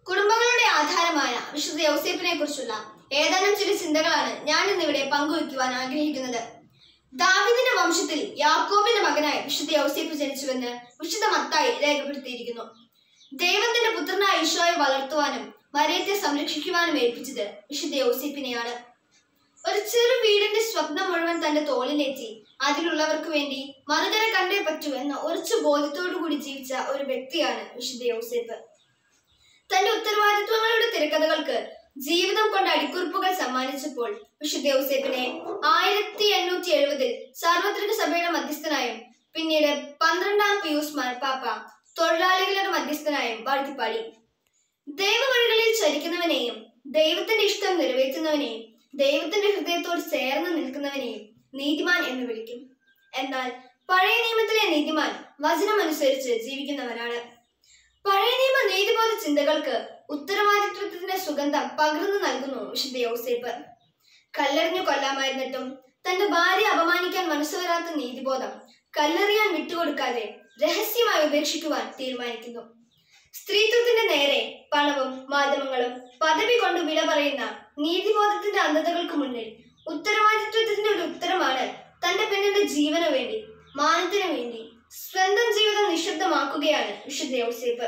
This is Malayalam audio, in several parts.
കുടുംബങ്ങളുടെ ആധാരമായ വിശുദ്ധ യൗസേപ്പിനെ കുറിച്ചുള്ള ഏതാനും ചില ചിന്തകളാണ് ഞാൻ ഇന്നിവിടെ പങ്കുവയ്ക്കുവാൻ ആഗ്രഹിക്കുന്നത് ദാവിദിന്റെ വംശത്തിൽ യാക്കോബിന്റെ മകനായി വിശുദ്ധ യൗസേപ്പ് ജനിച്ചുവെന്ന് വിശുദ്ധ മത്തായി രേഖപ്പെടുത്തിയിരിക്കുന്നു ദൈവം തന്റെ പുത്രനായ ഈശോയെ വളർത്തുവാനും മരയത്തെ സംരക്ഷിക്കുവാനും ഏൽപ്പിച്ചത് വിശുദ്ധ യൗസേപ്പിനെയാണ് ഒരു ചെറു വീടിന്റെ സ്വപ്നം മുഴുവൻ തന്റെ തോളിലേറ്റി അതിലുള്ളവർക്ക് വേണ്ടി മറുകര കണ്ടേ പറ്റൂ എന്ന ഉറച്ച ബോധ്യത്തോടു കൂടി ജീവിച്ച ഒരു വ്യക്തിയാണ് വിശുദ്ധ യൗസേപ്പ് തന്റെ ഉത്തരവാദിത്വങ്ങളുടെ തിരക്കഥകൾക്ക് ജീവിതം കൊണ്ട് അടിക്കുറിപ്പുകൾ സമ്മാനിച്ചപ്പോൾ വിശുദ്ധ യൗസേപ്പിനെ ആയിരത്തി എണ്ണൂറ്റി എഴുപതിൽ സാർവത്രിക സഭയുടെ മധ്യസ്ഥനായും പിന്നീട് പന്ത്രണ്ടാം പിയൂസ് മാർപ്പാപ്പ തൊഴിലാളികളുടെ മധ്യസ്ഥനായും വാഴ്ത്തിപ്പാടി ദൈവവഴികളിൽ ചരിക്കുന്നവനെയും ദൈവത്തിന്റെ ഇഷ്ടം നിറവേറ്റുന്നവനെയും ദൈവത്തിന്റെ ഹൃദയത്തോട് ചേർന്ന് നിൽക്കുന്നവനെയും നീതിമാൻ എന്ന് വിളിക്കും എന്നാൽ പഴയ നിയമത്തിലെ നീതിമാൻ വചനമനുസരിച്ച് ജീവിക്കുന്നവനാണ് പഴയ നിയമ നീതിബോധ ചിന്തകൾക്ക് ഉത്തരവാദിത്വത്തിന്റെ സുഗന്ധം പകർന്നു നൽകുന്നു വിശുദ്ധ യൗസേപ്പ് കല്ലെറിഞ്ഞു കൊല്ലാമായിരുന്നിട്ടും തന്റെ ഭാര്യ അപമാനിക്കാൻ മനസ്സ് വരാത്ത നീതിബോധം കല്ലെറിയാൻ വിട്ടുകൊടുക്കാതെ രഹസ്യമായി ഉപേക്ഷിക്കുവാൻ തീരുമാനിക്കുന്നു സ്ത്രീത്വത്തിന്റെ നേരെ പണവും മാധ്യമങ്ങളും പദവി കൊണ്ട് വില പറയുന്ന നീതിബോധത്തിന്റെ അന്ധതകൾക്ക് മുന്നിൽ ഉത്തരവാദിത്വത്തിന്റെ ഒരു ഉത്തരമാണ് തന്റെ പെണ്ണിന്റെ ജീവന് വേണ്ടി മാനത്തിന് വേണ്ടി സ്വന്തം ജീവിതം നിശബ്ദമാക്കുകയാണ് വിശുദ്ധ യൗസേപ്പ്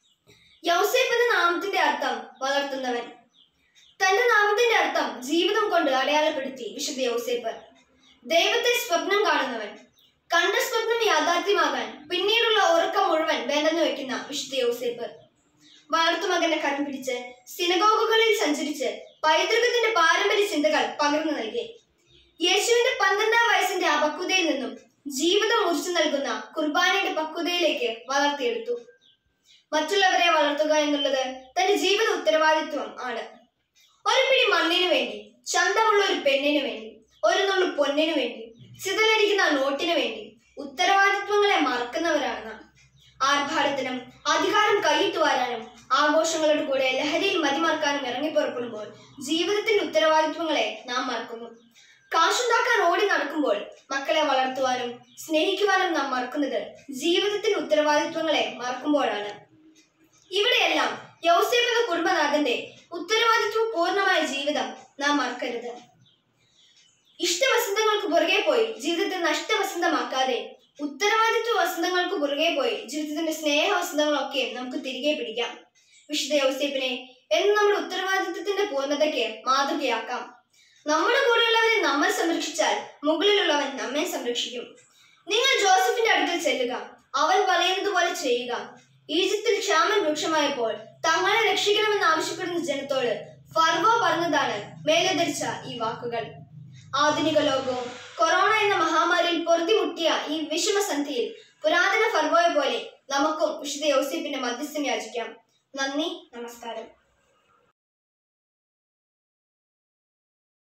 യൗസേപ്പ് എന്ന നാമത്തിന്റെ അർത്ഥം വളർത്തുന്നവൻ തന്റെ നാമത്തിന്റെ അർത്ഥം ജീവിതം കൊണ്ട് അടയാളപ്പെടുത്തി വിശുദ്ധ യൗസേപ്പ് ദൈവത്തെ സ്വപ്നം കാണുന്നവൻ കണ്ട സ്വപ്നം യാഥാർത്ഥ്യമാകാൻ പിന്നീടുള്ള ഉറക്കം മുഴുവൻ വേണ്ടെന്ന് വെക്കുന്ന വിശുദ്ധ യൗസേപ്പ് വളർത്തുമകന്റെ കരം പിടിച്ച് സിനഗോഗുകളിൽ സഞ്ചരിച്ച് പൈതൃകത്തിന്റെ പാരമ്പര്യ ചിന്തകൾ പകർന്നു നൽകി യേശുവിന്റെ പന്ത്രണ്ടാം വയസ്സിന്റെ ആ പക്വതയിൽ നിന്നും ജീവിതം മുറിച്ചു നൽകുന്ന കുർബാനയുടെ പക്വതയിലേക്ക് വളർത്തിയെടുത്തു മറ്റുള്ളവരെ വളർത്തുക എന്നുള്ളത് തന്റെ ജീവിത ഉത്തരവാദിത്വം ആണ് ഒരു പിടി മണ്ണിനു വേണ്ടി ചന്തമുള്ള ഒരു പെണ്ണിനു വേണ്ടി ഒരു നുള്ളു പൊന്നിനു വേണ്ടി ചിതലടിക്കുന്ന നോട്ടിനു വേണ്ടി ഉത്തരവാദിത്വങ്ങളെ മറക്കുന്നവരാണ് നാം ആർഭാടത്തിനും അധികാരം കൈയിട്ട് വാരാനും ആഘോഷങ്ങളുടെ കൂടെ ലഹരിയിൽ മതിമറക്കാനും ഇറങ്ങിപ്പുറപ്പെടുമ്പോൾ ജീവിതത്തിന്റെ ഉത്തരവാദിത്വങ്ങളെ നാം മറക്കുന്നു കാശുണ്ടാക്കാൻ ഓടി നടക്കുമ്പോൾ മക്കളെ വളർത്തുവാനും സ്നേഹിക്കുവാനും നാം മറക്കുന്നത് ജീവിതത്തിന്റെ ഉത്തരവാദിത്വങ്ങളെ മറക്കുമ്പോഴാണ് ഇവിടെയെല്ലാം യൗസേപ്പ് എന്ന കുടുംബനാഥന്റെ ഉത്തരവാദിത്വ പൂർണ്ണമായ ജീവിതം നാം മറക്കരുത് ഇഷ്ടവസന്തങ്ങൾക്ക് പുറകെ പോയി ജീവിതത്തെ നഷ്ടവസന്തമാക്കാതെ ഉത്തരവാദിത്വ വസന്തങ്ങൾക്ക് പുറകെ പോയി ജീവിതത്തിന്റെ സ്നേഹ വസന്തങ്ങളൊക്കെ നമുക്ക് തിരികെ പിടിക്കാം വിശുദ്ധ യൗസേപ്പിനെ എന്ന് നമ്മുടെ ഉത്തരവാദിത്വത്തിന്റെ പൂർണ്ണതയ്ക്ക് മാതൃകയാക്കാം നമ്മുടെ കൂടെയുള്ളവരെ നമ്മൾ സംരക്ഷിച്ചാൽ മുകളിലുള്ളവൻ നമ്മെ സംരക്ഷിക്കും നിങ്ങൾ ജോസഫിന്റെ അടുക്കൽ ചെല്ലുക അവൻ പറയുന്നത് പോലെ ചെയ്യുക ഈജിപ്തിൽ ക്ഷാമം രൂക്ഷമായപ്പോൾ തങ്ങളെ രക്ഷിക്കണമെന്ന് ആവശ്യപ്പെടുന്ന ജനത്തോട് ഫർവോ പറഞ്ഞതാണ് മേലെ ധരിച്ച ഈ വാക്കുകൾ ആധുനിക ലോകവും കൊറോണ എന്ന മഹാമാരിയിൽ പൊറുതിമുട്ടിയ ഈ വിഷമസന്ധിയിൽ പുരാതന ഫർവോയെ പോലെ നമുക്കും വിശുദ്ധ യോസേപ്പിന്റെ മധ്യസ്ഥം യാചിക്കാം നന്ദി നമസ്കാരം